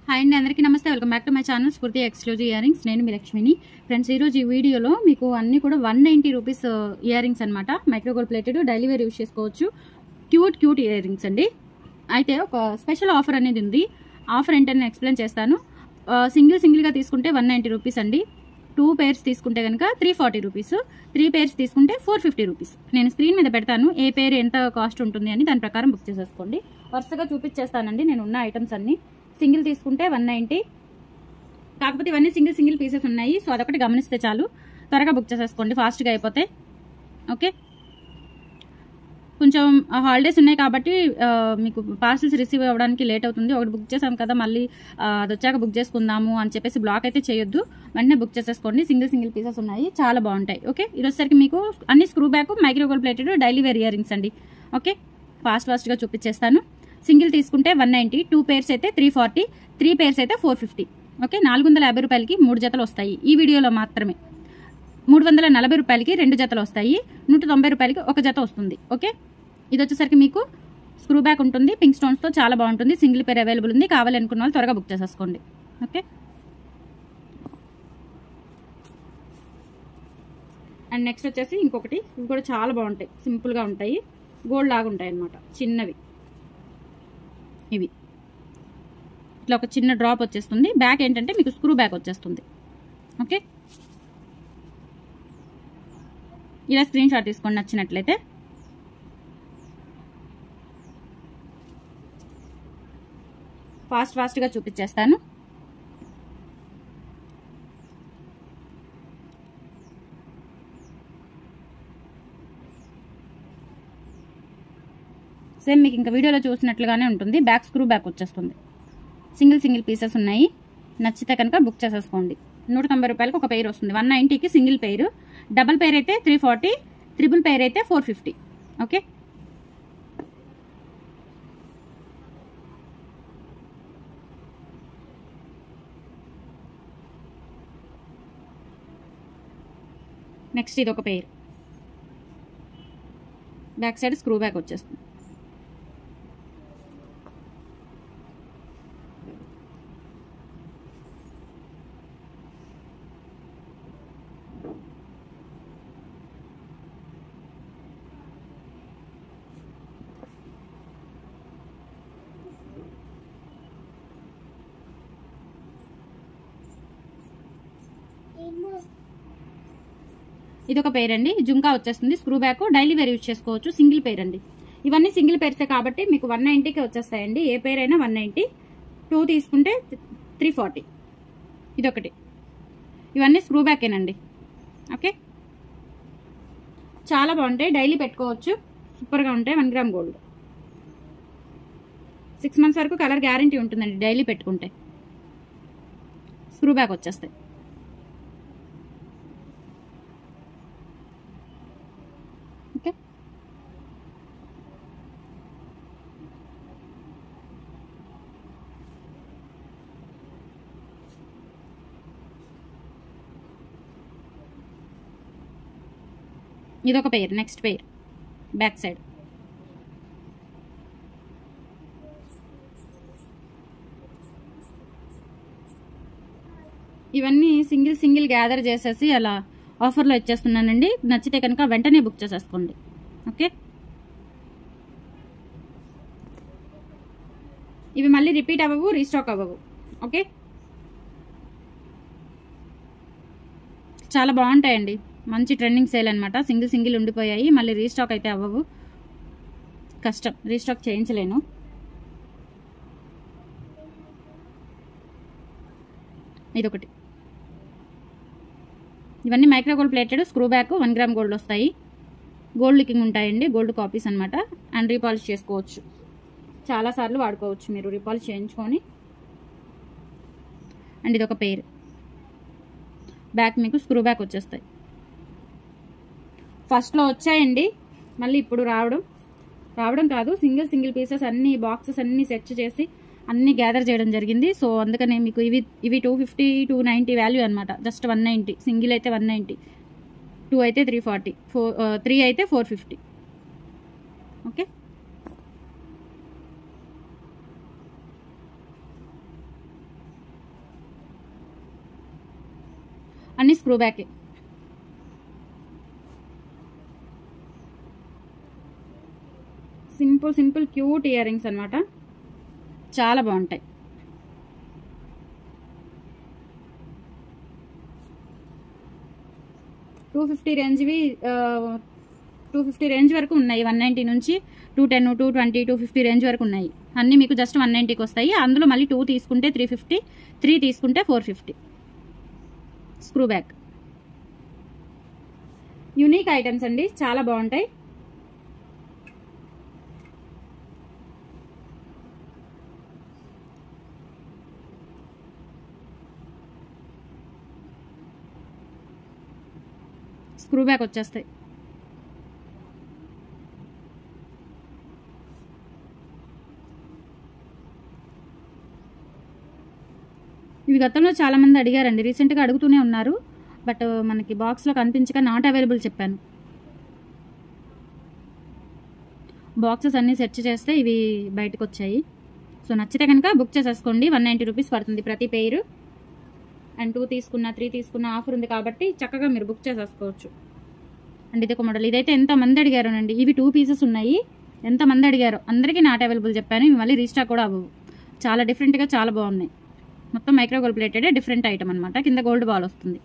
hi అండి అందరికీ నమస్తే welcome back to my channel Spoorthi exclusive earrings నేను మీ లక్ష్మిని ఫ్రెండ్స్ ఈరోజు ఈ వీడియోలో మీకు అన్ని కూడా one ninety rupees ear rings అనమాట micro gold plated daily wear use చేసుకోవచ్చు క్యూట్ క్యూట్ ఇయర్ రింగ్స్ అండి అయితే ఒక స్పెషల్ ఆఫర్ అనేది ఉంది ఆఫర్ ఏంటని నేను ఎక్స్ప్లెయిన్ చేస్తాను సింగిల్ సింగిల్గా తీసుకుంటే వన్ నైంటీ రూపీస్ అండి టూ పేర్స్ తీసుకుంటే కనుక three forty rupees three pairs తీసుకుంటే ఫోర్ ఫిఫ్టీ రూపీస్ నేను స్క్రీన్ మీద పెడతాను ఏ పేరు ఎంత కాస్ట్ ఉంటుంది అని దాని ప్రకారం బుక్ చేసేసుకోండి వరుసగా చూపించేస్తానండి నేను ఉన్న ఐటమ్స్ అన్ని సింగిల్ తీసుకుంటే వన్ నైంటీ కాకపోతే ఇవన్నీ సింగిల్ సింగిల్ పీసెస్ ఉన్నాయి సో అదొకటి గమనిస్తే చాలు త్వరగా బుక్ చేసేసుకోండి ఫాస్ట్గా అయిపోతే ఓకే కొంచెం హాలిడేస్ ఉన్నాయి కాబట్టి ఆ, మీకు పార్సల్స్ రిసీవ్ అవ్వడానికి లేట్ అవుతుంది ఒకటి బుక్ చేసాం కదా మళ్ళీ ఆ, అది వచ్చాక బుక్ చేసుకుందాము అని చెప్పేసి బ్లాక్ అయితే చేయొద్దు వెంటనే బుక్ చేసేసుకోండి సింగిల్ సింగిల్ పీసెస్ ఉన్నాయి చాలా బాగుంటాయి ఓకే ఈరోజుసరికి మీకు అన్ని screw back micro gold plated daily wear earrings అండి ఓకే ఫాస్ట్ ఫాస్ట్గా చూపించేస్తాను సింగిల్ తీసుకుంటే వన్ నైంటీ టూ పేర్స్ అయితే త్రీ ఫార్టీ త్రీ పేర్స్ అయితే ఫోర్ ఫిఫ్టీ ఓకే నాలుగు వందల యాభై రూపాయలకి మూడు జతలు వస్తాయి ఈ వీడియోలో మాత్రమే మూడు వందల నలభై రూపాయలకి రెండు జతలు వస్తాయి నూట తొంభై రూపాయలకి ఒక జత వస్తుంది ఓకే ఇది వచ్చేసరికి మీకు స్క్రూ బ్యాక్ ఉంటుంది పింక్ స్టోన్స్తో చాలా బాగుంటుంది సింగిల్ పేర్ అవైలబుల్ ఉంది కావాలి అనుకున్న వాళ్ళు త్వరగా బుక్ చేసేసుకోండి ఓకే అండ్ నెక్స్ట్ వచ్చేసి ఇంకొకటి ఇవి కూడా చాలా బాగుంటాయి సింపుల్గా ఉంటాయి గోల్డ్ లాగా ఉంటాయి అన్నమాట చిన్నవి ఇవి ఇట్లా ఒక చిన్న డ్రాప్ వచ్చేస్తుంది బ్యాక్ ఏంటంటే మీకు స్క్రూ బ్యాక్ వచ్చేస్తుంది ఓకే ఇలా స్క్రీన్ షాట్ తీసుకోండి నచ్చినట్లయితే ఫాస్ట్ ఫాస్ట్గా చూపించేస్తాను సేమ్ మీకు ఇంకా వీడియోలో చూసినట్లుగానే ఉంటుంది బ్యాక్ స్క్రూ బ్యాక్ వచ్చేస్తుంది సింగిల్ సింగిల్ పీసెస్ ఉన్నాయి నచ్చితే కనుక బుక్ చేసేసుకోండి నూట తొంభై రూపాయలకి ఒక పెయిర్ వస్తుంది వన్ నైంటీకి సింగిల్ పెయిర్ డబల్ పెయిర్ అయితే త్రీ ఫార్టీ త్రిబుల్ పెయిర్ అయితే ఫోర్ ఫిఫ్టీ ఓకే నెక్స్ట్ ఇది ఒక pair back side screw back వచ్చేస్తుంది ఇది ఒక పేర్ అండి జుంకా వచ్చేస్తుంది screw back daily wear use చేసుకోవచ్చు సింగిల్ పేర్ అండి ఇవన్నీ సింగిల్ పేర్సే కాబట్టి మీకు వన్ నైంటీకి వచ్చేస్తాయండి ఏ పేర్ అయినా వన్ నైంటీ టూ తీసుకుంటే త్రీ ఫార్టీ ఇదొకటి ఇవన్నీ స్క్రూ బ్యాకేనండి ఓకే చాలా బాగుంటాయి డైలీ పెట్టుకోవచ్చు సూపర్గా ఉంటాయి one gram gold six months వరకు కలర్ గ్యారంటీ ఉంటుందండి డైలీ పెట్టుకుంటే స్క్రూ బ్యాక్ వచ్చేస్తాయి ఓకే ఇదొక pair next pair back side ఇవన్నీ సింగిల్ సింగిల్ గ్యాదర్ చేసేసి అలా ఆఫర్లో ఇచ్చేస్తున్నానండి నచ్చితే కనుక వెంటనే బుక్ చేసేసుకోండి ఓకే ఇవి మళ్ళీ రిపీట్ అవ్వవు రీస్టాక్ అవ్వవు ఓకే చాలా బాగుంటాయండి మంచి ట్రెండింగ్ సేల్ అనమాట సింగిల్ సింగిల్ ఉండిపోయాయి మళ్ళీ రీస్టాక్ అయితే అవ్వవు కష్టం రీస్టాక్ చేయించలేను ఇదొకటి ఇవన్నీ micro gold plated screw back one gram gold వస్తాయి గోల్డ్ లికింగ్ ఉంటాయండి గోల్డ్ కాపీస్ అనమాట అండ్ రీపాలిష్ చేసుకోవచ్చు చాలాసార్లు వాడుకోవచ్చు మీరు రీపాలిష్ చేయించుకొని అండ్ ఇది ఒక పేరు బ్యాక్ మీకు స్క్రూ బ్యాక్ వచ్చేస్తాయి ఫస్ట్లో వచ్చాయండి మళ్ళీ ఇప్పుడు రావడం రావడం కాదు సింగిల్ సింగిల్ పీసెస్ అన్ని బాక్సెస్ అన్ని సెర్చ్ చేసి అన్ని గ్యాదర్ చేయడం జరిగింది సో అందుకనే మీకు ఇవి ఇవి two fifty two ninety value అనమాట జస్ట్ వన్ నైంటీ సింగిల్ అయితే వన్ నైంటీ టూ అయితే త్రీ ఫార్టీ ఫోర్ త్రీ అయితే ఫోర్ ఫిఫ్టీ ఓకే అన్ని screw back simple simple cute ear rings అనమాట చాలా బాగుంటాయి టూ ఫిఫ్టీ రేంజ్వి టూ ఫిఫ్టీ రేంజ్ వరకు ఉన్నాయి వన్ నైంటీ నుంచి two ten two twenty two fifty range వరకు ఉన్నాయి అన్నీ మీకు జస్ట్ వన్ నైంటీకి వస్తాయి అందులో మళ్ళీ టూ తీసుకుంటే త్రీ ఫిఫ్టీ త్రీ తీసుకుంటే four fifty screw back unique items అండి చాలా బాగుంటాయి స్క్రూ బ్యాక్ వచ్చేస్తాయి ఇవి గతంలో చాలా మంది అడిగారండి రీసెంట్గా అడుగుతూనే ఉన్నారు బట్ మనకి బాక్స్లో కనిపించక నాట్ అవైలబుల్ చెప్పాను బాక్సెస్ అన్నీ సెర్చ్ చేస్తే ఇవి బయటకు వచ్చాయి సో నచ్చితే కనుక బుక్ చేసేసుకోండి వన్ నైంటీ రూపీస్ పడుతుంది ప్రతి పేరు అండ్ టూ తీసుకున్న త్రీ తీసుకున్న ఆఫర్ ఉంది కాబట్టి చక్కగా మీరు బుక్ చేసేసుకోవచ్చు అండ్ ఇది ఒక మోడల్ ఇదైతే ఎంతమంది అడిగారోనండి ఇవి టూ పీసెస్ ఉన్నాయి ఎంతమంది అడిగారో అందరికీ నాట్ అవైలబుల్ చెప్పాను ఇవి మళ్ళీ రీస్టాక్ కూడా అవ్వవు చాలా డిఫరెంట్గా చాలా బాగున్నాయి మొత్తం micro gold plated different item అనమాట కింద గోల్డ్ బాల్ వస్తుంది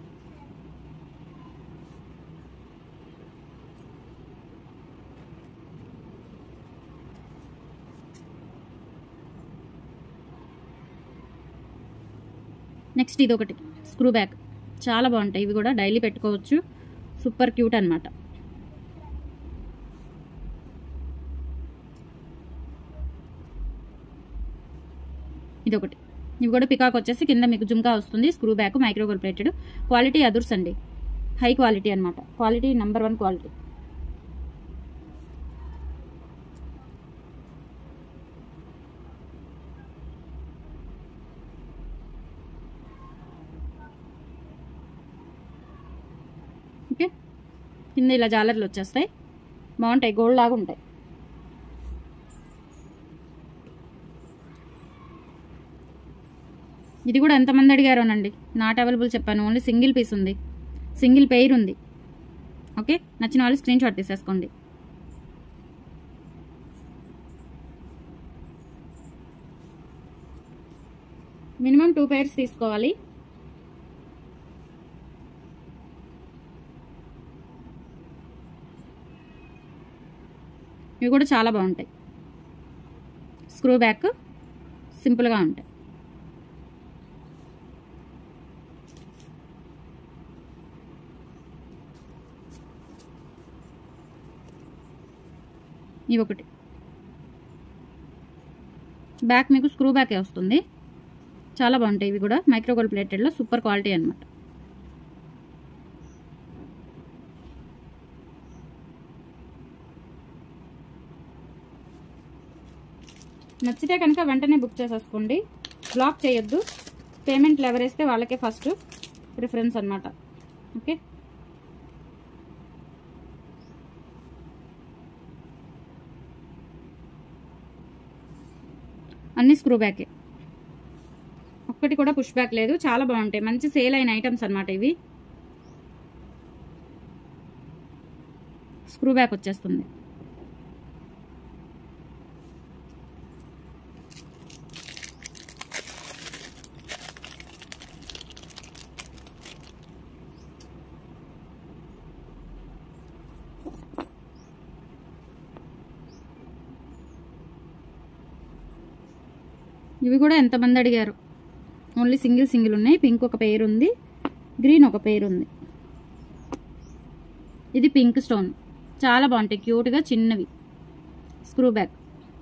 నెక్స్ట్ ఇది ఒకటి స్క్రూ బ్యాక్ చాలా బాగుంటాయి ఇవి కూడా డైలీ పెట్టుకోవచ్చు సూపర్ క్యూట్ అనమాట ఇది ఒకటి ఇవి కూడా పికాక్ వచ్చేసి కింద మీకు జుమ్కా వస్తుంది screw back micro gold plated quality అదుర్స్ అండి హై క్వాలిటీ అనమాట quality number one quality okay కింద ఇలా జాలర్లు వచ్చేస్తాయి బాగుంటాయి గోల్డ్ లాగా ఉంటాయి ఇది కూడా ఎంతమంది అడిగారోనండి నాట్ అవైలబుల్ చెప్పాను ఓన్లీ సింగిల్ పీస్ ఉంది సింగిల్ పెయిర్ ఉంది ఓకే నచ్చిన వాళ్ళు స్క్రీన్ షాట్ తీసేసుకోండి మినిమం టూ పెయిర్స్ తీసుకోవాలి ఇవి కూడా చాలా బాగుంటాయి స్క్రూ బ్యాక్ సింపుల్గా ఉంటాయి ఇవి ఒకటి బ్యాక్ మీకు స్క్రూ బ్యాకే వస్తుంది చాలా బాగుంటాయి ఇవి కూడా మైక్రోగోల్ ప్లేటెడ్లో సూపర్ క్వాలిటీ అనమాట నచ్చితే కనుక వెంటనే బుక్ చేసేసుకోండి బ్లాక్ చేయొద్దు పేమెంట్లు ఎవరేస్తే వాళ్ళకే ఫస్ట్ ప్రిఫరెన్స్ అనమాట ఓకే అన్ని స్క్రూ బ్యాకే ఒక్కటి కూడా పుష్ బ్యాక్ లేదు చాలా బాగుంటాయి మంచి సేల్ అయిన ఐటమ్స్ అనమాట ఇవి స్క్రూ బ్యాక్ వచ్చేస్తుంది ఇవి కూడా ఎంతమంది అడిగారు ఓన్లీ సింగిల్ సింగిల్ ఉన్నాయి పింక్ ఒక పేరు ఉంది గ్రీన్ ఒక పేరు ఉంది ఇది పింక్ స్టోన్ చాలా బాగుంటాయి క్యూట్గా చిన్నవి స్క్రూ బ్యాక్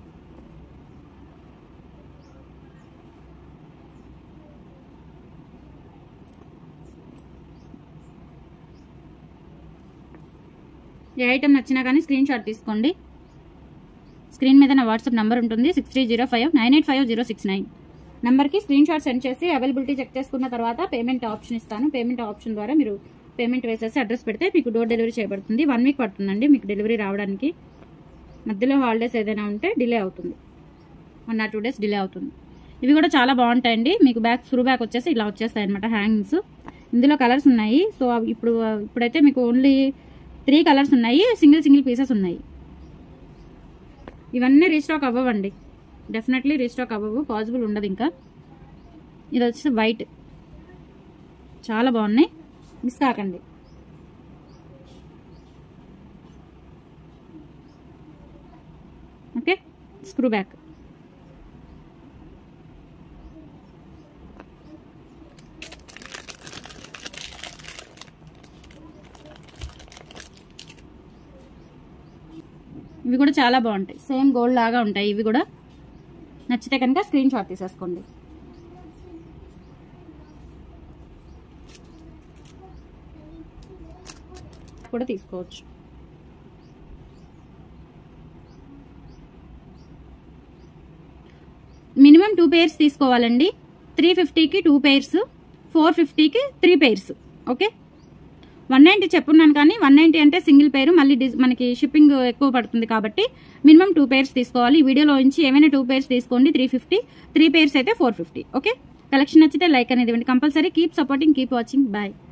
ఏ ఐటమ్ నచ్చినా కానీ స్క్రీన్ షాట్ తీసుకోండి స్క్రీన్ మీద నా వాట్సాప్ నెంబర్ ఉంటుంది six three zero five nine eight five zero six nine నెంబర్కి స్క్రీన్ షాట్ సెండ్ చేసి అవైలబిలిటీ చెక్ చేసుకున్న తర్వాత పేమెంట్ ఆప్షన్ ఇస్తాను పేమెంట్ ఆప్షన్ ద్వారా మీరు పేమెంట్ వేసేసి అడ్రస్ పెడితే మీకు డోర్ డెలివరీ చేయబడుతుంది వన్ వీక్ పడుతుందండి మీకు డెలివరీ రావడానికి మధ్యలో హాలిడేస్ ఏదైనా ఉంటే డిలే అవుతుంది one or two days delay అవుతుంది ఇవి కూడా చాలా బాగుంటాయండి మీకు బ్యాక్ స్క్రూ బ్యాక్ వచ్చేసి ఇలా వచ్చేస్తాయి అనమాట హ్యాంగింగ్స్ ఇందులో కలర్స్ ఉన్నాయి సో అవి ఇప్పుడు ఇప్పుడైతే మీకు ఓన్లీ త్రీ కలర్స్ ఉన్నాయి సింగిల్ సింగిల్ పీసెస్ ఉన్నాయి ఇవన్నీ రీస్టాక్ అవ్వవండి డెఫినెట్లీ రీస్టాక్ అవ్వవు పాసిబుల్ ఉండదు ఇంకా ఇది వచ్చేసి వైట్ చాలా బాగున్నాయి మిస్ కాకండి ఓకే స్క్రూ బ్యాక్ ఇవి కూడా చాలా బాగుంటాయి సేమ్ గోల్డ్ లాగా ఉంటాయి ఇవి కూడా నచ్చితే కనుక స్క్రీన్ షాట్ తీసేసుకోండి కూడా తీసుకోవచ్చు మినిమం టూ పేర్స్ తీసుకోవాలండి త్రీ ఫిఫ్టీకి టూ పేర్స్ ఫోర్ ఫిఫ్టీకి three pairs okay one ninety చెప్పున్నాను కానీ వన్ నైంటీ అంటే సింగిల్ పేరు మళ్ళీ డిజ్ మనకి షిప్పింగ్ ఎక్కువ పడుతుంది కాబట్టి మినిమం టూ పేర్స్ తీసుకోవాలి ఈ వీడియోలో నుంచి ఏమైనా టూ పేర్స్ తీసుకోండి త్రీ ఫిఫ్టీ త్రీ పేర్స్ అయితే ఫోర్ ఫిఫ్టీ ఓకే కలెక్షన్ నచ్చితే లైక్ అనేది ఇవ్వండి compulsory keep supporting keep watching bye